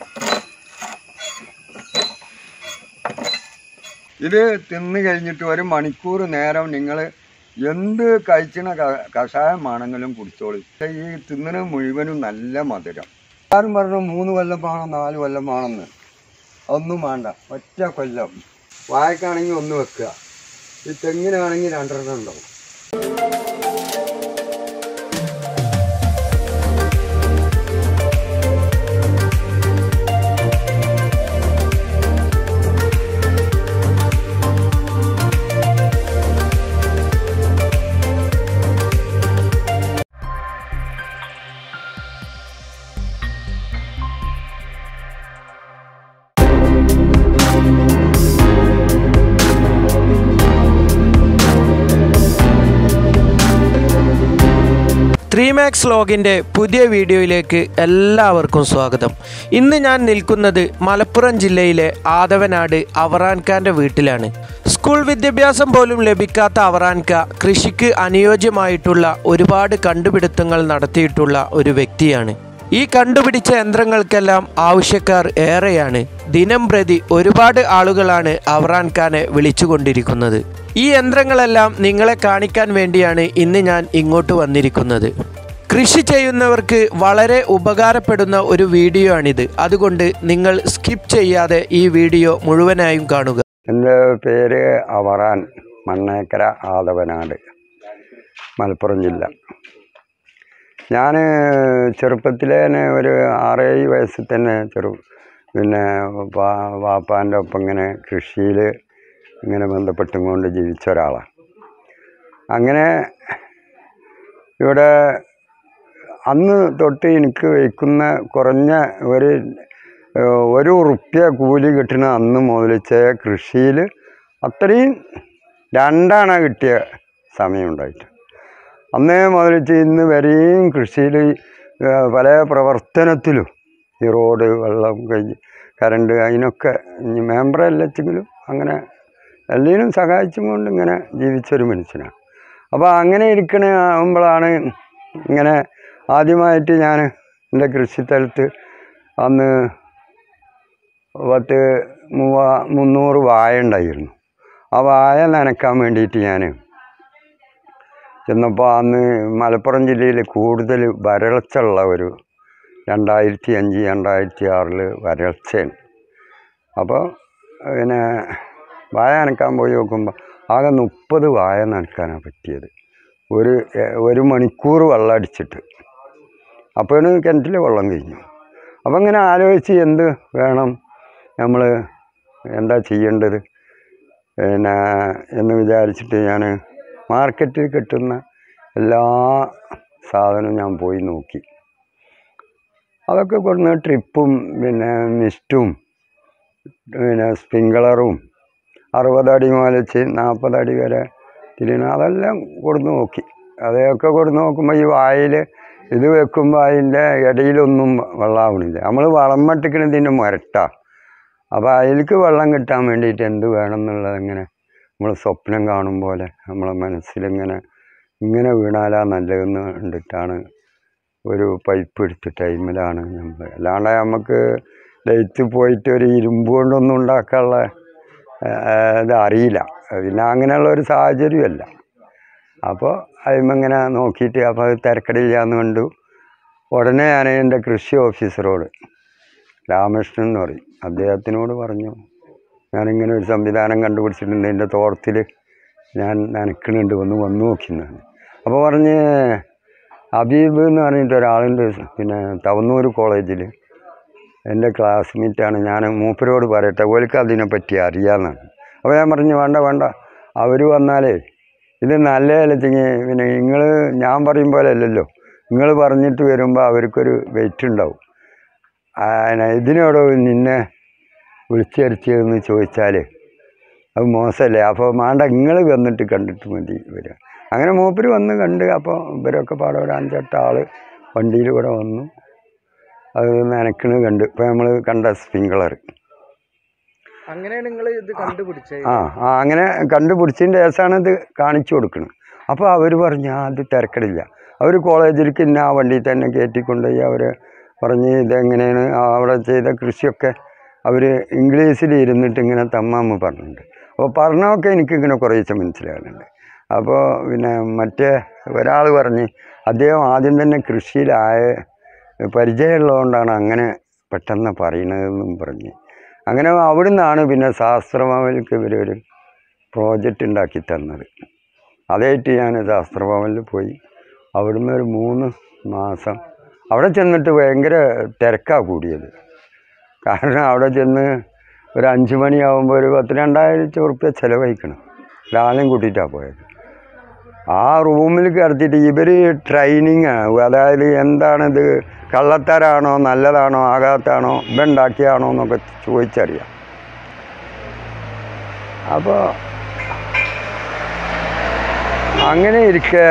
ഇത് തിന്ന് കഴിഞ്ഞിട്ട് ഒരു മണിക്കൂർ നേരം നിങ്ങൾ എന്ത് കഴിച്ചണ ക- കഷായമാണെങ്കിലും കുടിച്ചോളൂ പക്ഷേ ഈ തിന്നണ മുഴുവനും നല്ല മധുരം ആരും പറഞ്ഞു മൂന്ന് കൊല്ലം വേണം നാല് കൊല്ലം വേണമെന്ന് ഒന്നും വേണ്ട ഒറ്റ കൊല്ലം വായക്കാണെങ്കിൽ ഒന്ന് വെക്കുക ഈ തെങ്ങിനാണെങ്കിൽ രണ്ടെണ്ണം ഉണ്ടാവും ത്രീ മാക്സ് ലോഗിൻ്റെ പുതിയ വീഡിയോയിലേക്ക് എല്ലാവർക്കും സ്വാഗതം ഇന്ന് ഞാൻ നിൽക്കുന്നത് മലപ്പുറം ജില്ലയിലെ ആദവനാട് അവറാൻഖാൻ്റെ വീട്ടിലാണ് സ്കൂൾ വിദ്യാഭ്യാസം പോലും ലഭിക്കാത്ത അവറാൻഖ കൃഷിക്ക് അനുയോജ്യമായിട്ടുള്ള ഒരുപാട് കണ്ടുപിടുത്തങ്ങൾ നടത്തിയിട്ടുള്ള ഒരു വ്യക്തിയാണ് ഈ കണ്ടുപിടിച്ച യന്ത്രങ്ങൾക്കെല്ലാം ആവശ്യക്കാർ ഏറെയാണ് ദിനം പ്രതി ഒരുപാട് ആളുകളാണ് അവറാൻ ഖാനെ വിളിച്ചുകൊണ്ടിരിക്കുന്നത് ഈ യന്ത്രങ്ങളെല്ലാം നിങ്ങളെ കാണിക്കാൻ വേണ്ടിയാണ് ഇന്ന് ഞാൻ ഇങ്ങോട്ട് വന്നിരിക്കുന്നത് കൃഷി ചെയ്യുന്നവർക്ക് വളരെ ഉപകാരപ്പെടുന്ന ഒരു വീഡിയോ ആണിത് അതുകൊണ്ട് നിങ്ങൾ സ്കിപ്പ് ചെയ്യാതെ ഈ വീഡിയോ മുഴുവനായും കാണുക എൻ്റെ പേര് അവറാൻ മണ്ണേക്കര ആദവനാട് മലപ്പുറം ജില്ല ഞാൻ ചെറുപ്പത്തിലേ തന്നെ ഒരു ആറേഴ് വയസ്സിൽ തന്നെ ചെറു പിന്നെ വാ വാപ്പാൻ്റെ ഒപ്പം ഇങ്ങനെ കൃഷിയിൽ ഇങ്ങനെ ബന്ധപ്പെട്ടും കൊണ്ട് ജീവിച്ച ഒരാളാണ് അങ്ങനെ ഇവിടെ അന്ന് തൊട്ട് എനിക്ക് വയ്ക്കുന്ന കുറഞ്ഞ ഒരു ഏഹ്, ഒരു ഉറുപ്പ്യ കൂലി കിട്ടുന്ന അന്ന് മുതലിച്ച കൃഷിയിൽ അത്രയും രണ്ടാണ കിട്ടിയ സമയമുണ്ടായിട്ട് അന്നേ മുതലിച്ച് ഇന്ന് വരെയും കൃഷിയിൽ പല പ്രവർത്തനത്തിലും ഈ റോഡ് വെള്ളം കഴിഞ്ഞ് കറണ്ട് അതിനൊക്കെ ഇനി മെമ്പറല്ലെങ്കിലും അങ്ങനെ എല്ലാവരും സഹായിച്ചും കൊണ്ട് ഇങ്ങനെ ജീവിച്ചൊരു മനുഷ്യനാണ് അപ്പോൾ അങ്ങനെ ഇരിക്കണ ആകുമ്പോഴാണ് ഇങ്ങനെ ആദ്യമായിട്ട് ഞാൻ എൻ്റെ കൃഷിസ്ഥലത്ത് അന്ന് പത്ത് മൂവ മുന്നൂറ് വായ ഉണ്ടായിരുന്നു ആ വായ നനക്കാൻ വേണ്ടിയിട്ട് ഞാൻ ചെന്നപ്പോൾ അന്ന് മലപ്പുറം ജില്ലയിൽ കൂടുതൽ വരൾച്ചുള്ള ഒരു രണ്ടായിരത്തി അഞ്ച് രണ്ടായിരത്തി ആറിൽ വരൾച്ചയാണ് അപ്പോൾ പിന്നെ വായ നനക്കാൻ പോയി നോക്കുമ്പോൾ ആകെ മുപ്പത് വായ നനക്കാനാണ് പറ്റിയത് ഒരു എ- ഒരു മണിക്കൂർ വെള്ളം അടിച്ചിട്ട് അപ്പോഴാണ് കിണറ്റിൽ വെള്ളം കഴിഞ്ഞു അപ്പം ഇങ്ങനെ ആലോചിച്ച് എന്ത് വേണം നമ്മൾ എന്താ ചെയ്യേണ്ടത് പിന്നെ എന്ന് വിചാരിച്ചിട്ട് ഞാൻ മാർക്കറ്റിൽ കിട്ടുന്ന എല്ലാ സാധനവും ഞാൻ പോയി നോക്കി അതൊക്കെ കൊടുന്ന് ട്രിപ്പും പിന്നെ മിസ്റ്റും പിന്നെ സ്പ്രിങ്കളറും അറുപതടി മുതലിച്ച് നാൽപ്പതടി വരെ തിരിയണ അതെല്ലാം കൊടുന്ന് നോക്കി അതൊക്കെ കൊടുന്ന് നോക്കുമ്പോൾ ഈ വായിൽ ഇത് വെക്കുമ്പോൾ അതിൻ്റെ ഇടയിലൊന്നും വെള്ളമാവണില്ല നമ്മൾ വളം മട്ടിക്കണതിൻ്റെ മുരട്ട അപ്പോൾ അതിലേക്ക് വെള്ളം കിട്ടാൻ വേണ്ടിയിട്ട് എന്ത് വേണം എന്നുള്ളത് ഇങ്ങനെ നമ്മൾ സ്വപ്നം കാണും പോലെ നമ്മളെ മനസ്സിലിങ്ങനെ ഇങ്ങനെ വീണാലാ നല്ലതെന്ന് കണ്ടിട്ടാണ് ഒരു പൈപ്പ് എടുത്ത ടൈമിലാണ് നമ്മൾ അല്ലാണ്ട് നമുക്ക് ലൈറ്റ് പോയിട്ട് ഒരു ഇരുമ്പ് കൊണ്ടൊന്നും ഉണ്ടാക്കാനുള്ള ആ, ഇത് അറിയില്ല പിന്നെ അങ്ങനെയുള്ള ഒരു സാഹചര്യമല്ല അപ്പോൾ അതിമിങ്ങനെ നോക്കിയിട്ട് അപ്പോൾ അത് തിരക്കടില്ല എന്ന് കണ്ടു ഉടനെ ഞാൻ എൻ്റെ കൃഷി ഓഫീസറോട് രാമകൃഷ്ണൻ എന്ന് പറയും അദ്ദേഹത്തിനോട് പറഞ്ഞു ഞാനിങ്ങനെ ഒരു സംവിധാനം കണ്ടുപിടിച്ചിട്ടുണ്ട് എൻ്റെ തോട്ടത്തിൽ ഞാൻ നനക്കണുണ്ട് ഒന്ന് വന്നു നോക്കിയെന്നാണ് അപ്പോൾ പറഞ്ഞ് ഹബീബ് എന്ന് പറഞ്ഞിട്ട് ഒരാളുണ്ട് പിന്നെ തവന്നൂർ കോളേജിൽ എൻ്റെ ക്ലാസ്മേറ്റാണ് ഞാൻ മൂപ്പരോട് പറയട്ടെ ഓർക്ക് അതിനെപ്പറ്റി അറിയാമെന്നാണ് അപ്പോൾ ഞാൻ പറഞ്ഞു വേണ്ട വേണ്ട അവർ വന്നാലേ ഇത് നല്ല അല്ലെച്ചെങ്കിൽ പിന്നെ നിങ്ങൾ ഞാൻ പറയും പോലെ അല്ലല്ലോ നിങ്ങൾ പറഞ്ഞിട്ട് വരുമ്പോൾ അവർക്കൊരു വെയിറ്റ് ഉണ്ടാവും ആ, ന- ഇതിനോടോ നിന്നെ വിളിച്ചരിച്ചതെന്ന് ചോദിച്ചാൽ അത് മോശമല്ലേ അപ്പോൾ വേണ്ട നിങ്ങൾ വന്നിട്ട് കണ്ടിട്ട് മതി വരിക അങ്ങനെ മൂപ്പര് വന്ന് കണ്ട് അപ്പോൾ ഇവരൊക്കെ പാടെ ഒരു അഞ്ചെട്ട് ആൾ വണ്ടിയിൽ കൂടെ വന്നു അത് നനക്കണ് കണ്ട് ഇപ്പോൾ നമ്മൾ കണ്ട സ്പ്രിങ്കളർ അങ്ങനെയാണ് നിങ്ങൾ ഇത് കണ്ടുപിടിച്ചത് ആ ആ അങ്ങനെ കണ്ടുപിടിച്ചതിൻ്റെ ശേഷമാണ് ഇത് കാണിച്ചു കൊടുക്കുന്നത് അപ്പോൾ അവർ പറഞ്ഞു ആ അത് തിരക്കടില്ല അവർ കോളേജിലേക്ക് ഇന്ന ആ വണ്ടിയിൽ തന്നെ കയറ്റിക്കൊണ്ടുപോയി അവർ പറഞ്ഞ് ഇതെങ്ങനെയാണ് ആ അവിടെ ചെയ്ത കൃഷിയൊക്കെ അവർ ഇംഗ്ലീഷിൽ ഇരുന്നിട്ട് ഇങ്ങനെ തമ്മാമ്മ പറഞ്ഞിട്ടുണ്ട് അപ്പോൾ പറഞ്ഞതൊക്കെ എനിക്കിങ്ങനെ കുറേശ്ശെ മനസ്സിലാകുന്നുണ്ട് അപ്പോൾ പിന്നെ മറ്റേ ഒരാൾ പറഞ്ഞ് അദ്ദേഹം ആദ്യം തന്നെ കൃഷിയിലായ പരിചയമുള്ളതുകൊണ്ടാണ് അങ്ങനെ പെട്ടെന്ന് പറയണതെന്നും പറഞ്ഞ് അങ്ങനെ അവിടുന്നാണ് പിന്നെ ശാസ്ത്രഭവനിലേക്ക് ഇവരൊരു പ്രോജക്റ്റ് ഉണ്ടാക്കി തന്നത് അതായിട്ട് ഞാൻ ശാസ്ത്രഭവനിൽ പോയി അവിടുന്ന് ഒരു മൂന്ന് മാസം അവിടെ ചെന്നിട്ട് ഭയങ്കര തിരക്കാണ് കൂടിയത് കാരണം അവിടെ ചെന്ന് ഒരു അഞ്ച് മണിയാകുമ്പോൾ ഒരു പത്ത് രണ്ടായിരത്തി ഉറുപ്പ്യ ചിലവഴിക്കണം ഒരാളെയും കൂട്ടിയിട്ടാണ് പോയത് ആ റൂമിൽ കിടത്തിയിട്ട് ഇവർ ട്രെയിനിങ് അതായത് എന്താണിത് കള്ളത്തരാണോ നല്ലതാണോ ആകാത്താണോ ഇതുണ്ടാക്കിയാണോ എന്നൊക്കെ ചോദിച്ചറിയാം അപ്പോൾ അങ്ങനെ ഇരിക്കെ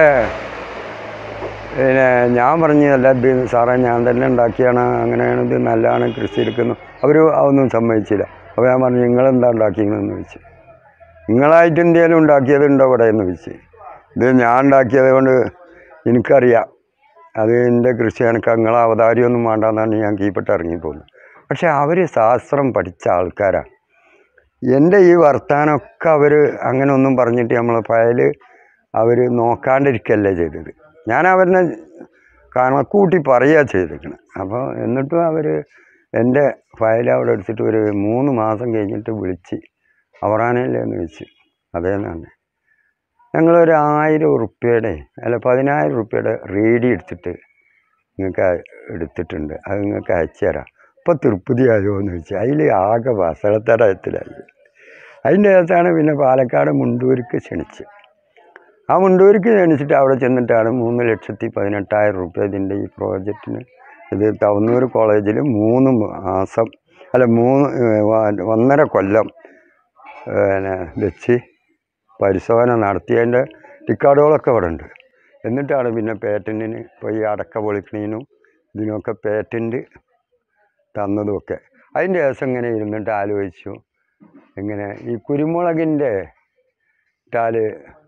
പിന്നെ ഞാൻ പറഞ്ഞു അല്ല ഇത് സാറേ ഞാൻ തന്നെ ഉണ്ടാക്കിയാണ് അങ്ങനെയാണ് ഇത് നല്ലതാണ് കൃഷി എടുക്കുന്നു അവർ അതൊന്നും സമ്മതിച്ചില്ല അപ്പോൾ ഞാൻ പറഞ്ഞു നിങ്ങളെന്താ ഉണ്ടാക്കിയെന്ന് ചോദിച്ചു നിങ്ങളായിട്ട് എന്തെങ്കിലും ഉണ്ടാക്കിയതുണ്ടോ ഇവിടെ എന്ന് ചോദിച്ചു ഇത് ഞാൻ ഉണ്ടാക്കിയത് കൊണ്ട് എനിക്കറിയാം അത് എൻ്റെ കൃഷി എനിക്ക് നിങ്ങളെ അവതാരിയൊന്നും വേണ്ടെന്നാണ് ഞാൻ കീപ്പിട്ട് ഇറങ്ങിപ്പോകുന്നത് പക്ഷേ അവർ ശാസ്ത്രം പഠിച്ച ആൾക്കാരാണ് എൻ്റെ ഈ വർത്തമാനമൊക്കെ അവർ അങ്ങനെ ഒന്നും പറഞ്ഞിട്ട് നമ്മളെ ഫയൽ അവർ നോക്കാണ്ടിരിക്കല്ലേ ചെയ്തത് ഞാൻ അവരെ കണക്കൂട്ടി പറയുക ചെയ്തിരിക്കണം അപ്പോൾ എന്നിട്ടും അവർ എൻ്റെ ഫയൽ അവിടെ എടുത്തിട്ട് ഒരു മൂന്ന് മാസം കഴിഞ്ഞിട്ട് വിളിച്ച് അവറാനല്ലേ എന്ന് വെച്ച് അതേന്നാണ് ഞങ്ങളൊരു ആയിരം ഉറുപ്പ്യയുടെ അല്ല പതിനായിരം ഉറുപ്പ്യയുടെ റേഡി എടുത്തിട്ട് നിങ്ങൾക്ക് എടുത്തിട്ടുണ്ട് അത് നിങ്ങൾക്ക് അയച്ചു തരാം ഇപ്പോൾ തൃപ്തിയായോ എന്ന് ചോദിച്ചു അതിൽ ആകെ വസളത്തടയത്തിലായി അതിൻ്റെ അകത്താണ് പിന്നെ പാലക്കാട് മുണ്ടൂർക്ക് ക്ഷണിച്ച് ആ മുണ്ടൂർക്ക് ക്ഷണിച്ചിട്ട് അവിടെ ചെന്നിട്ടാണ് മൂന്ന് ലക്ഷത്തി പതിനെട്ടായിരം റുപ്യ ഇതിൻ്റെ ഈ പ്രോജക്റ്റിന് ഇത് തവന്നൂർ കോളേജിൽ മൂന്ന് മാസം അല്ല മൂന്ന് ഏഹ്, വ- ഒന്നര കൊല്ലം പിന്നെ വെച്ച് പരിശോധന നടത്തിയതിൻ്റെ ടിക്കാർഡുകളൊക്കെ അവിടെ ഉണ്ട് എന്നിട്ടാണ് പിന്നെ പേറ്റൻറ്റിന് ഇപ്പോൾ ഈ അടക്ക പൊളിക്കണീനും ഇതിനൊക്കെ പേറ്റൻറ്റ് തന്നതുമൊക്കെ അതിൻ്റെ ശേഷം ഇങ്ങനെ ഇരുന്നിട്ട് ആലോചിച്ചു ഇങ്ങനെ ഈ കുരുമുളകിൻ്റെ ഇട്ടാല്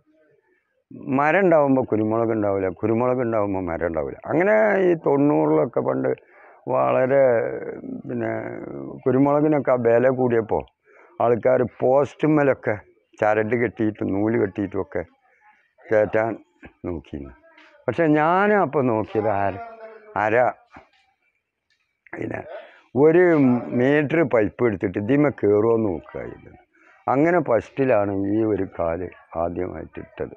മരം ഉണ്ടാവുമ്പോൾ കുരുമുളക് ഉണ്ടാവില്ല കുരുമുളക് ഉണ്ടാവുമ്പോൾ മരം ഉണ്ടാവില്ല അങ്ങനെ ഈ തൊണ്ണൂറിലൊക്കെ പണ്ട് വളരെ പിന്നെ കുരുമുളകിനൊക്കെ വില കൂടിയപ്പോൾ ആൾക്കാർ പോസ്റ്റുമ്മലൊക്കെ ചരട് കെട്ടിയിട്ടും നൂല് കെട്ടിയിട്ടുമൊക്കെ കയറ്റാൻ നോക്കിയിരുന്നു പക്ഷെ ഞാൻ അപ്പോൾ നോക്കിയത് അര അര പിന്നെ ഒരു മീറ്റർ പൈപ്പ് എടുത്തിട്ട് ഇതിമ കയറുമോ എന്ന് നോക്കുകയായിരുന്നു അങ്ങനെ ഫസ്റ്റിലാണ് ഈ ഒരു കാല് ആദ്യമായിട്ട് ഇട്ടത്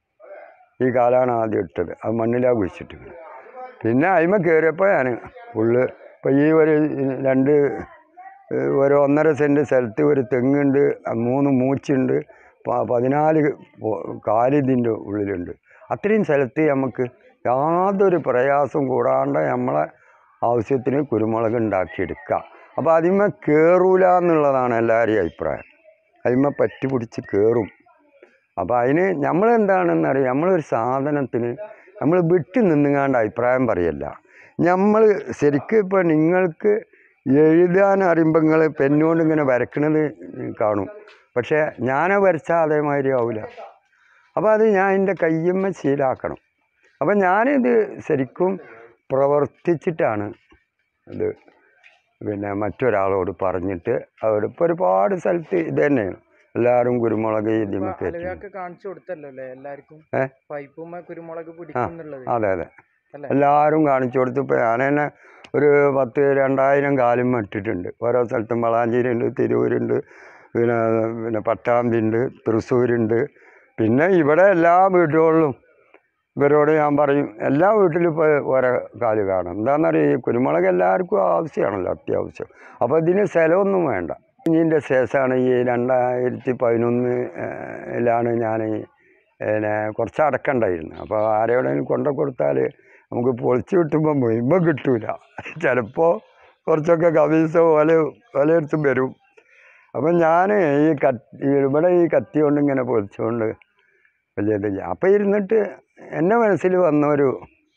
ഈ കാലാണ് ആദ്യം ഇട്ടത് അത് മണ്ണിലാണ് കുഴിച്ചിട്ടത് പിന്നെ അതിമ കയറിയപ്പോൾ ഞാൻ ഫുള്ള് ഇപ്പോൾ ഈ ഒരു രണ്ട് ഏഹ്, ഒരു ഒന്നര സെൻറ്റ് സ്ഥലത്ത് ഒരു തെങ്ങുണ്ട് ആ മൂന്ന് മൂച്ചുണ്ട് പ- പതിനാല് പൊ- കാല് ഇതിൻ്റെ ഉള്ളിലുണ്ട് അത്രയും സ്ഥലത്ത് നമുക്ക് യാതൊരു പ്രയാസവും കൂടാണ്ട് നമ്മളെ ആവശ്യത്തിന് കുരുമുളക് ഉണ്ടാക്കിയെടുക്കാം അപ്പോൾ അതിന്മേൽ കയറൂല എന്നുള്ളതാണ് എല്ലാവരെയും അഭിപ്രായം അതിന്മേൽ പറ്റി പിടിച്ച് കയറും അപ്പോൾ അതിന് നമ്മൾ എന്താണെന്നറിയാം നമ്മളൊരു സാധനത്തിന് നമ്മൾ വിട്ടു നിന്നുകാണ്ട് അഭിപ്രായം പറയല്ല നമ്മൾ ശരിക്കും ഇപ്പോൾ നിങ്ങൾക്ക് എഴുതാൻ അറിയുമ്പോൾ നിങ്ങൾ പെന്നുകൊണ്ട് ഇങ്ങനെ വരക്കണത് കാണും പക്ഷേ ഞാൻ വരച്ചാൽ അതേമാതിരി ആവില്ല അപ്പോൾ അത് ഞാൻ എൻ്റെ കയ്യമ്മ ശീലാക്കണം അപ്പം ഞാനിത് ശരിക്കും പ്രവർത്തിച്ചിട്ടാണ് ഇത് പിന്നെ മറ്റൊരാളോട് പറഞ്ഞിട്ട് അവിടെ ഇപ്പോൾ ഒരുപാട് സ്ഥലത്ത് ഇത് തന്നെയാണ് എല്ലാവരും കുരുമുളക് ഇതിമ കയറ്റി അലവ്യാക്ക് കാണിച്ചു കൊടുത്തല്ലോ അല്ലേ എല്ലാവർക്കും ഏ? പൈപ്പുമ്മ കുരുമുളക് പിടിക്കും എന്നുള്ളത് അതെ അതെ അല്ലേ? എല്ലാവരും കാണിച്ചു കൊടുത്തു ഇപ്പോൾ ഞാൻ തന്നെ ഒരു പത്ത് രണ്ടായിരം കാലും ഇട്ടിട്ടുണ്ട് ഓരോ സ്ഥലത്തും വളാഞ്ചേരി ഉണ്ട് തിരൂരുണ്ട് പിന്നെ പിന്നെ പട്ടാമ്പിണ്ട് തൃശ്ശൂരുണ്ട് പിന്നെ ഇവിടെ എല്ലാ വീടുകളിലും ഇവരോട് ഞാൻ പറയും എല്ലാ വീട്ടിലും ഇപ്പോൾ ഓരോ കാല് കാണും എന്താണെന്നറിയാം ഈ കുരുമുളക് എല്ലാവർക്കും ആവശ്യമാണല്ലോ അത്യാവശ്യം അപ്പോൾ ഇതിന് സ്ഥലമൊന്നും വേണ്ട ഇതിൻ്റെ ശേഷമാണ് ഈ രണ്ടായിരത്തി പതിനൊന്നിലാണ് ഞാൻ പിന്നെ കുറച്ച് അടക്കണ്ടായിരുന്നു അപ്പോൾ ആരെവിടെയും കൊണ്ടു കൊടുത്താൽ നമുക്ക് പൊളിച്ച് കിട്ടുമ്പോൾ മുഴുവൻ കിട്ടൂല ചിലപ്പോൾ കുറച്ചൊക്കെ കമീസോ ഓല ഓലയെടുത്തും വരും അപ്പം ഞാൻ ഈ കത്തി ഇവിടെ ഈ കത്തി കൊണ്ട് ഇങ്ങനെ പൊളിച്ചുകൊണ്ട് വലിയ ഇതില്ല അപ്പം ഇരുന്നിട്ട് എൻ്റെ മനസ്സിൽ വന്ന ഒരു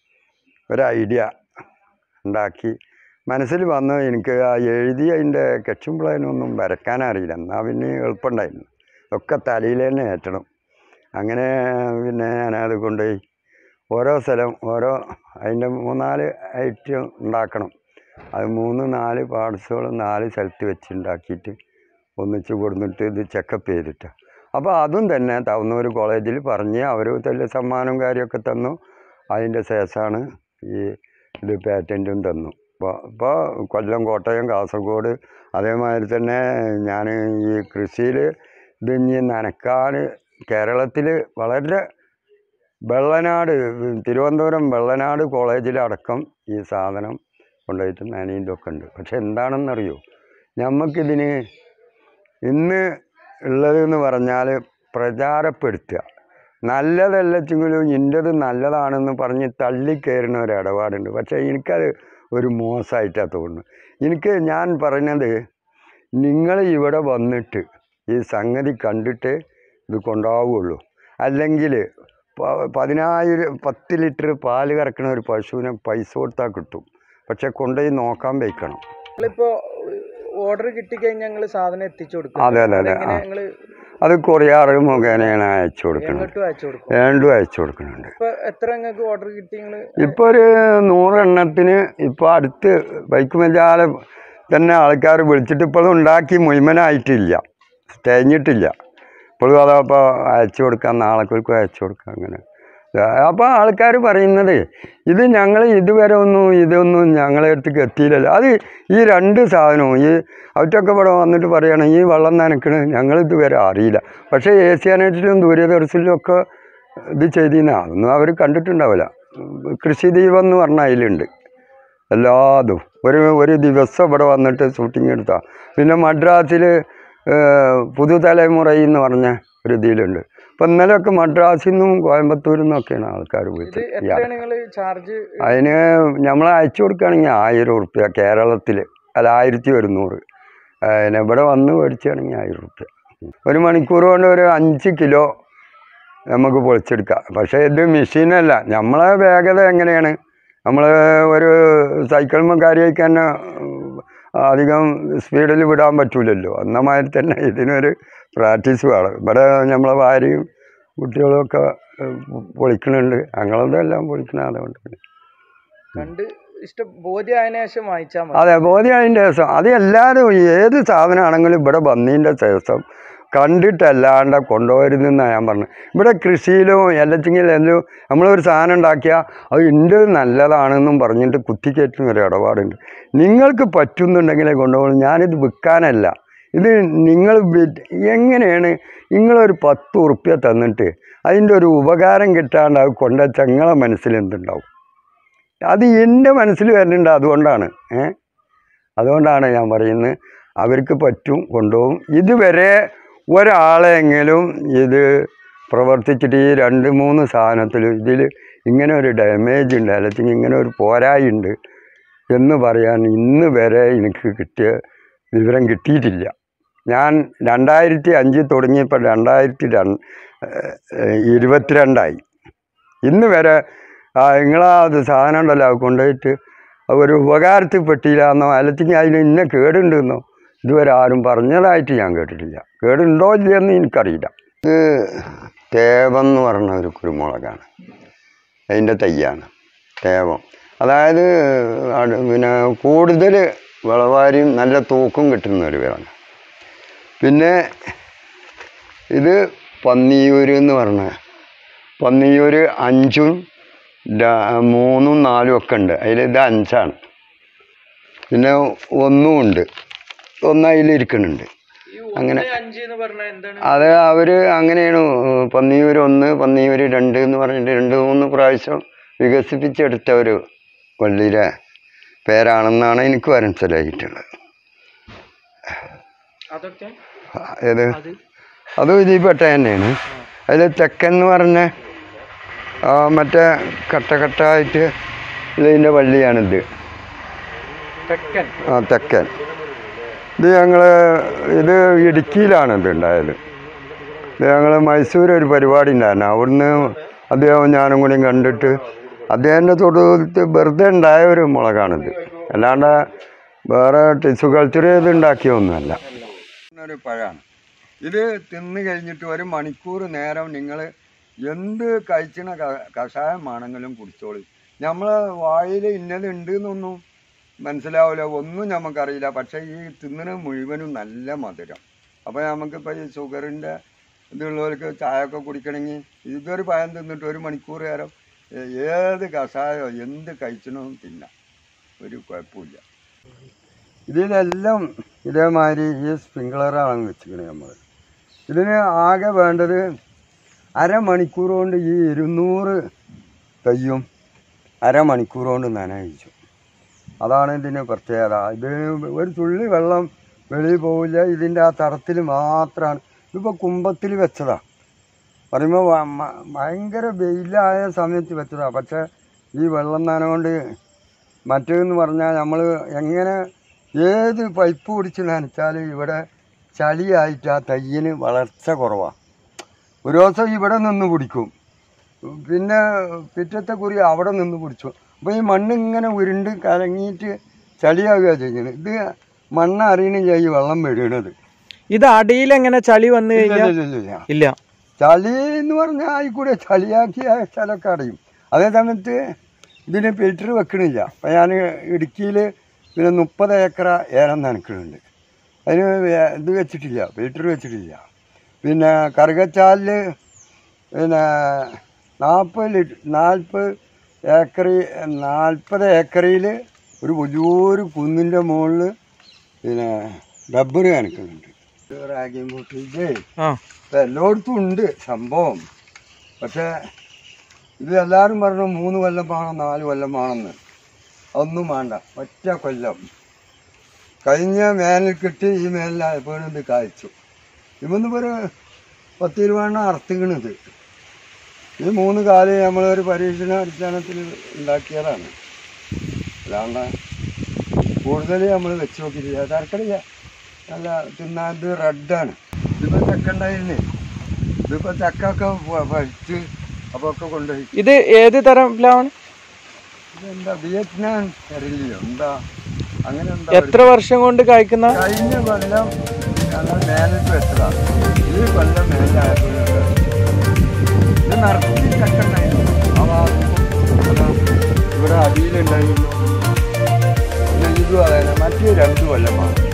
ഒരു ഐഡിയ ഉണ്ടാക്കി മനസ്സിൽ വന്ന് എനിക്ക് ആ എഴുതി അതിൻ്റെ കെച്ചും പ്ലാനൊന്നും വരയ്ക്കാൻ അറിയില്ല എന്നാൽ പിന്നെ എളുപ്പമുണ്ടായിരുന്നു ഒക്കെ തലയിൽ തന്നെ ഏറ്റണം അങ്ങനെ പിന്നെ ഞാനത് കൊണ്ടുപോയി ഓരോ സ്ഥലം ഓരോ അതിൻ്റെ മൂന്നാല് ഐറ്റം ഉണ്ടാക്കണം അത് മൂന്ന് നാല് പാർട്സുകൾ നാല് സ്ഥലത്ത് വെച്ചുണ്ടാക്കിയിട്ട് ഒന്നിച്ച് കൊടുത്തിട്ട് ഇത് ചെക്കപ്പ് ചെയ്തിട്ട് അപ്പോൾ അതും തന്നെ തവന്നൂർ കോളേജിൽ പറഞ്ഞ് അവർ വലിയ സമ്മാനവും കാര്യമൊക്കെ തന്നു അതിൻ്റെ ശേഷമാണ് ഈ ഇത് പാറ്റൻറ്റും തന്നു അപ്പോൾ ഇപ്പോൾ കൊല്ലം കോട്ടയം കാസർഗോഡ് അതേമാതിരി തന്നെ ഞാൻ ഈ കൃഷിയിൽ ഇത് ഇനി നനക്കാൻ കേരളത്തിൽ വളരെ വെള്ളനാട് തിരുവനന്തപുരം വെള്ളനാട് കോളേജിലടക്കം ഈ സാധനം കൊണ്ടുപോയിട്ട് നനീന്തൊക്കെ ഉണ്ട് പക്ഷെ എന്താണെന്നറിയോ നമുക്കിതിന് ഇന്ന് ഉള്ളതെന്ന് പറഞ്ഞാൽ പ്രചാരപ്പെടുത്തുക നല്ലതല്ലെങ്കിലും ഇൻ്റത് നല്ലതാണെന്ന് പറഞ്ഞ് തള്ളിക്കയറുന്ന ഒരു ഇടപാടുണ്ട് പക്ഷേ എനിക്കത് ഒരു മോശമായിട്ടാണ് തോന്നുന്നു എനിക്ക് ഞാൻ പറയുന്നത് നിങ്ങൾ ഇവിടെ വന്നിട്ട് ഈ സംഗതി കണ്ടിട്ട് ഇത് കൊണ്ടുപോവുള്ളൂ അല്ലെങ്കിൽ പതിനായിരം പത്ത് ലിറ്റർ പാല് കറക്കുന്ന ഒരു പശുവിനെ പൈസ കൊടുത്താൽ കിട്ടും പക്ഷെ കൊണ്ടുപോയി നോക്കാൻ വയ്ക്കണം നിങ്ങളിപ്പോ ഓർഡർ കിട്ടിക്കഴിഞ്ഞാൽ ഞങ്ങൾ സാധനം എത്തിച്ചു കൊടുക്കും അതെ, അതെ, അതെ. അതെങ്ങനെ ആ. ഞങ്ങള് അത് കൊറിയാറ് മുഖേനയാണ് അയച്ചു കൊടുക്കുന്നത് എങ്ങോട്ടും അയച്ചു കൊടുക്കും രണ്ടും അയച്ചു കൊടുക്കുന്നുണ്ട് ഇപ്പൊ എത്ര നിങ്ങൾക്ക് ഓർഡർ കിട്ടി നിങ്ങള് ഇപ്പോൾ ഒരു നൂറെണ്ണത്തിന് ഇപ്പോൾ അടുത്ത് ബൈക്ക് മെജാലെ തന്നെ ആൾക്കാർ വിളിച്ചിട്ട് ഇപ്പോഴും ഉണ്ടാക്കി മുഴുവനായിട്ടില്ല തേഞ്ഞിട്ടില്ല ഇപ്പോഴും അതാ ഇപ്പോൾ അയച്ചു കൊടുക്കാം നാളേക്കും അയച്ചു കൊടുക്കാം അങ്ങനെ അപ്പോൾ ആൾക്കാർ പറയുന്നത് ഇത് ഞങ്ങൾ ഇതുവരെ ഒന്നും ഇതൊന്നും ഞങ്ങളെ അടുത്തേക്ക് എത്തിയില്ലല്ലോ അത് ഈ രണ്ട് സാധനവും ഈ അവറ്റൊക്കെ ഇവിടെ വന്നിട്ട് പറയണം ഈ വെള്ളം നനക്കണ് ഞങ്ങൾ ഇതുവരെ അറിയില്ല പക്ഷേ ഏഷ്യാനെറ്റിലും ദൂരദർശനിലും ഒക്കെ ഇത് ചെയ്തിരുന്ന അതൊന്നും അവർ കണ്ടിട്ടുണ്ടാവില്ല കൃഷി ദീപം എന്ന് പറഞ്ഞ അതിലുണ്ട് എല്ലാതും ഒരു ഒരു ദിവസം ഇവിടെ വന്നിട്ട് ഷൂട്ടിങ് എടുത്താൽ പിന്നെ മദ്രാസിൽ പുതുതലമുറ എന്ന് പറഞ്ഞ ഒരു ഇതിലുണ്ട് അപ്പം ഇന്നലെയൊക്കെ മദ്രാസിൽ നിന്നും കോയമ്പത്തൂരിൽ നിന്നൊക്കെയാണ് ആൾക്കാർ ഇത് പോയിട്ട് എത്രയാണ് നിങ്ങൾ ചാർജ് അതിന് നമ്മൾ അയച്ചു കൊടുക്കുകയാണെങ്കിൽ ആയിരം ഉറുപ്പ്യ കേരളത്തിൽ അല്ല ആയിരത്തി ഒരുന്നൂറ് അതിന് ഇവിടെ വന്ന് മേടിക്കുകയാണെങ്കിൽ ആയിരം ഉറുപ്പ്യ ഒരു മണിക്കൂർ കൊണ്ട് ഒരു അഞ്ച് കിലോ നമുക്ക് പൊളിച്ചെടുക്കാം പക്ഷേ ഇത് മെഷീനല്ല നമ്മളെ വേഗത എങ്ങനെയാണ് നമ്മൾ ഒരു സൈക്കിളുമ്പോൾ കാര്യമായിട്ട് തന്നെ അധികം സ്പീഡിൽ വിടാൻ പറ്റൂലല്ലോ എന്നമാതിരി തന്നെ ഇതിനൊരു പ്രാക്ടീസ് വേണം ഇവിടെ നമ്മളെ ഭാര്യയും കുട്ടികളും ഒക്കെ പൊളിക്കണുണ്ട് ഞങ്ങളതെല്ലാം പൊളിക്കണം അതുകൊണ്ട് കണ്ട് ഇഷ്ടം ബോധ്യമായതിനു ശേഷം വാങ്ങിച്ചാൽ മതി അതെ ബോധ്യമായതിൻ്റെ ശേഷം അത് എല്ലാവരും ഏത് സാധനമാണെങ്കിലും ഇവിടെ വന്നതിൻ്റെ ശേഷം കണ്ടിട്ടല്ലാണ്ട് കൊണ്ടുപോകരുതെന്നാണ് ഞാൻ പറഞ്ഞത് ഇവിടെ കൃഷിയിലും എല്ലാറ്റിങ്കിലും എല്ലാം നമ്മളൊരു സാധനം ഉണ്ടാക്കിയാൽ അത് എൻ്റെ നല്ലതാണെന്നും പറഞ്ഞിട്ട് കുത്തിക്കയറ്റുന്ന ഒരു ഇടപാടുണ്ട് നിങ്ങൾക്ക് പറ്റുന്നുണ്ടെങ്കിലേ കൊണ്ടുപോകുള്ളൂ ഞാനിത് വിൽക്കാനല്ല ഇത് നിങ്ങൾ വിറ്റ് എങ്ങനെയാണ് നിങ്ങളൊരു പത്ത് ഉറുപ്പ്യ തന്നിട്ട് അതിൻ്റെ ഒരു ഉപകാരം കിട്ടാണ്ട് അത് കൊണ്ടുവച്ച നിങ്ങളെ മനസ്സിൽ എന്തുണ്ടാവും അത് എൻ്റെ മനസ്സിൽ വരുന്നുണ്ട് അതുകൊണ്ടാണ് ഏ അതുകൊണ്ടാണ് ഞാൻ പറയുന്നത് അവർക്ക് പറ്റും കൊണ്ടുപോകും ഇതുവരെ ഒരാളെങ്കിലും ഇത് പ്രവർത്തിച്ചിട്ട് ഈ രണ്ട് മൂന്ന് സാധനത്തിലും ഇതിൽ ഇങ്ങനെ ഒരു ഡാമേജ് ഉണ്ട് അല്ലെങ്കിൽ ഇങ്ങനെ ഒരു പോരായുണ്ട് എന്ന് പറയാൻ ഇന്ന് വരെ എനിക്ക് കിട്ടിയ വിവരം കിട്ടിയിട്ടില്ല ഞാൻ രണ്ടായിരത്തി അഞ്ചിൽ തുടങ്ങിയപ്പോൾ രണ്ടായിരത്തി രണ്ട് ഇരുപത്തിരണ്ടായി ഇന്ന് വരെ ആ നിങ്ങളാ അത് സാധനം ഉണ്ടല്ലോ അത് കൊണ്ടുപോയിട്ട് അത് ഒരു ഉപകാരത്തിൽ പെട്ടില്ല എന്നോ അല്ലെങ്കിൽ അതിന് ഇന്ന കേടുണ്ടെന്നോ ഇതുവരെ ആരും പറഞ്ഞതായിട്ട് ഞാൻ കേട്ടിട്ടില്ല കേടുണ്ടോ ഇല്ലയെന്ന് എനിക്കറിയില്ല ഇത് തേവം എന്ന് പറഞ്ഞ ഒരു കുരുമുളകാണ് അതിൻ്റെ തയ്യാണ് തേവം അതായത് അത് പിന്നെ കൂടുതൽ വിളവാരിയും നല്ല തൂക്കം കിട്ടുന്ന ഒരു വിളങ്ങ പിന്നെ ഇത് പന്നിയൂര് എന്ന് പറഞ്ഞ പന്നിയൂര് അഞ്ചും ര- മൂന്നും നാലും ഒക്കെ ഉണ്ട് അതിൽ ഇത് അഞ്ചാണ് പിന്നെ ഒന്നും ഉണ്ട് ഒന്ന് അതിലിരിക്കുന്നുണ്ട് ഈ അങ്ങനെ. ഒന്ന് അഞ്ച് എന്ന് പറഞ്ഞാൽ എന്താണ് അത് അവർ അങ്ങനെയാണ് പന്നിയൂര് ഒന്ന് പന്നിയൂര് രണ്ട് എന്ന് പറഞ്ഞിട്ട് രണ്ട് മൂന്ന് പ്രാവശ്യം വികസിപ്പിച്ചെടുത്ത ഒരു വള്ളിയുടെ പേരാണെന്നാണ് എനിക്ക് മനസ്സിലായിട്ടുള്ളത് അതൊക്കെ ഏത് അത് അതും ഇതിൽപ്പെട്ട തന്നെയാണ് അതിൽ തെക്കൻ എന്ന് പറഞ്ഞ ആ, മറ്റേ കട്ട കട്ടായിട്ട് ഇതിൻ്റെ വള്ളിയാണിത് തെക്കൻ ആ തെക്കൻ ഇത് ഞങ്ങൾ ഇത് ഇടുക്കിയിലാണ് ഇത് ഉണ്ടായത് ഇത് ഞങ്ങൾ മൈസൂർ ഒരു പരിപാടി ഉണ്ടായിരുന്നു അവിടുന്ന് അദ്ദേഹം ഞാനും കൂടി കണ്ടിട്ട് അദ്ദേഹത്തിൻ്റെ തൊടുത്ത് വെറുതെ ഉണ്ടായ ഒരു മുളകാണിത് അല്ലാണ്ട് വേറെ ടിഷ്യൂ കൾച്ചർ ചെയ്ത് ഉണ്ടാക്കിയൊന്നുമല്ല ഒരു പഴമാണ് ഇത് തിന്ന് കഴിഞ്ഞിട്ട് ഒരു മണിക്കൂർ നേരം നിങ്ങൾ എന്ത് കഴിച്ചണ ക- കഷായമാണെങ്കിലും കുടിച്ചോളി നമ്മളെ വായിൽ ഇന്നത് ഉണ്ട് എന്നൊന്നും മനസ്സിലാവില്ല ഒന്നും നമുക്കറിയില്ല പക്ഷേ ഈ തിന്നണ മുഴുവനും നല്ല മധുരം അപ്പോൾ നമുക്കിപ്പോൾ ഈ ഷുഗറിൻ്റെ ഇതുള്ളവർക്ക് ചായ ഒക്കെ കുടിക്കണമെങ്കിൽ ഇതൊരു പഴം തിന്നിട്ട് ഒരു മണിക്കൂർ നേരം ഏ- ഏത് കഷായോ എന്ത് കഴിച്ചണവും തിന്നാം ഒരു കുഴപ്പമില്ല ഇതിലെല്ലാം ഇതേമാതിരി ഈ സ്പ്രിങ്ക്ലറാണ് വെച്ചിരിക്കണത് നമ്മൾ ഇതിന് ആകെ വേണ്ടത് അരമണിക്കൂർ കൊണ്ട് ഈ ഇരുന്നൂറ് തയ്യും അരമണിക്കൂർ കൊണ്ട് നനയിച്ചു അതാണ് ഇതിന് പ്രത്യേകത ഇത് ഒരു തുള്ളി വെള്ളം വെളിയിൽ പോവില്ല ഇതിൻ്റെ ആ തടത്തിൽ മാത്രമാണ് ഇതിപ്പോൾ കുമ്പത്തിൽ വെച്ചതാണ് പറയുമ്പോൾ വ- മ- ഭയങ്കര വെയിലായ സമയത്ത് വെച്ചതാണ് പക്ഷേ ഈ വെള്ളം നനകൊണ്ട് മറ്റേതെന്ന് പറഞ്ഞാൽ നമ്മൾ എങ്ങനെ ഏത് പൈപ്പ് പിടിച്ച് നനച്ചാലും ഇവിടെ ചളിയായിട്ട് ആ തയ്യന് വളർച്ച കുറവാണ് ഒരു ദിവസം ഇവിടെ നിന്ന് പിടിക്കും പിന്നെ പിറ്റത്തെ കുറി അവിടെ നിന്ന് പിടിച്ചു അപ്പോൾ ഈ മണ്ണ് ഇങ്ങനെ ഉരുണ്ട് കലങ്ങിയിട്ട് ചളിയാവുക ചെയ്യുന്നത് ഇത് മണ്ണ് അറിയണില്ല ഈ വെള്ളം വീഴണത് ഇത് അടിയിൽ എങ്ങനെ ചളി വന്നു കഴിഞ്ഞാൽ ഇല്ല, ഇല്ല, ഇല്ല. ഇല്ല ചളി എന്ന് പറഞ്ഞാൽ ഈ കൂടെ ചളിയാക്കിയ സ്ഥലമൊക്കെ അടയും അതേ സമയത്ത് ഇതിന് ഫിൽറ്റർ വെക്കണില്ല അപ്പം ഞാൻ ഇടുക്കിയിൽ പിന്നെ മുപ്പത് ഏക്കറ ഏലം നനക്കുന്നുണ്ട് അതിന് വേ- ഇത് വെച്ചിട്ടില്ല ഫിൽറ്റർ വെച്ചിട്ടില്ല പിന്നെ കറുകച്ചാലിൽ പിന്നെ നാൽപ്പത് ലിറ്റർ നാൽപ്പത് ഏക്കറി നാൽപ്പത് ഏക്കറിൽ ഒരു വലിയൊരു കുന്നിൻ്റെ മുകളിൽ പിന്നെ ഡബ്ബർ നനക്കുന്നുണ്ട് റാഗിയും പൂട്ട് ഇതേ ആ ഇപ്പം എല്ലായിടത്തും ഉണ്ട് സംഭവം പക്ഷേ ഇത് എല്ലാവരും പറഞ്ഞു മൂന്ന് കൊല്ലം വേണം നാല് കൊല്ലം വേണമെന്ന് അതൊന്നും വേണ്ട ഒറ്റ കൊല്ലം കഴിഞ്ഞ വേനൽ കിട്ടി ഈ വേനലായപ്പോഴും ഇത് കായ്ച്ചു ഇവന്ന് ഒരു പത്ത് രൂപയാണ് അർത്ഥിക്കണത് ഇത് മൂന്ന് കാല് നമ്മളൊരു പരീക്ഷണ അടിസ്ഥാനത്തിൽ ഉണ്ടാക്കിയതാണ് അല്ലാണ്ട് കൂടുതൽ നമ്മൾ വെച്ച് നോക്കിയിട്ടില്ല തരക്കടില്ല നല്ല തിന്നാൻ ഇത് റെഡാണ് ഇതിപ്പോൾ ചക്ക ഉണ്ടായിരുന്നേ ഇതിപ്പോൾ ചക്കൊക്കെ പഴിച്ച് അപ്പോൾ ഒക്കെ കൊണ്ടുപോയി ഇത് ഏത് തരം പ്ലാവാണ് ഇതെന്താ വിയറ്റ്നാം അറിയില്ലയോ എന്താ അങ്ങനെ എന്താ എത്ര വർഷം കൊണ്ട് കായ്ക്കുന്ന കഴിഞ്ഞ കൊല്ലം ഞങ്ങൾ മേലിട്ട് വെച്ചതാണ് ഈ കൊല്ലം മേലായപ്പോഴൊക്കെ ഇത് നിറച്ച് ചക്ക ഉണ്ടായിരുന്നു ആ ഭാഗത്തും അതാ ഇവിടെ അടിയിലുണ്ടായിരുന്നു പിന്നെ ഇതും അതെ മറ്റേ രണ്ട് കൊല്ലമാണ്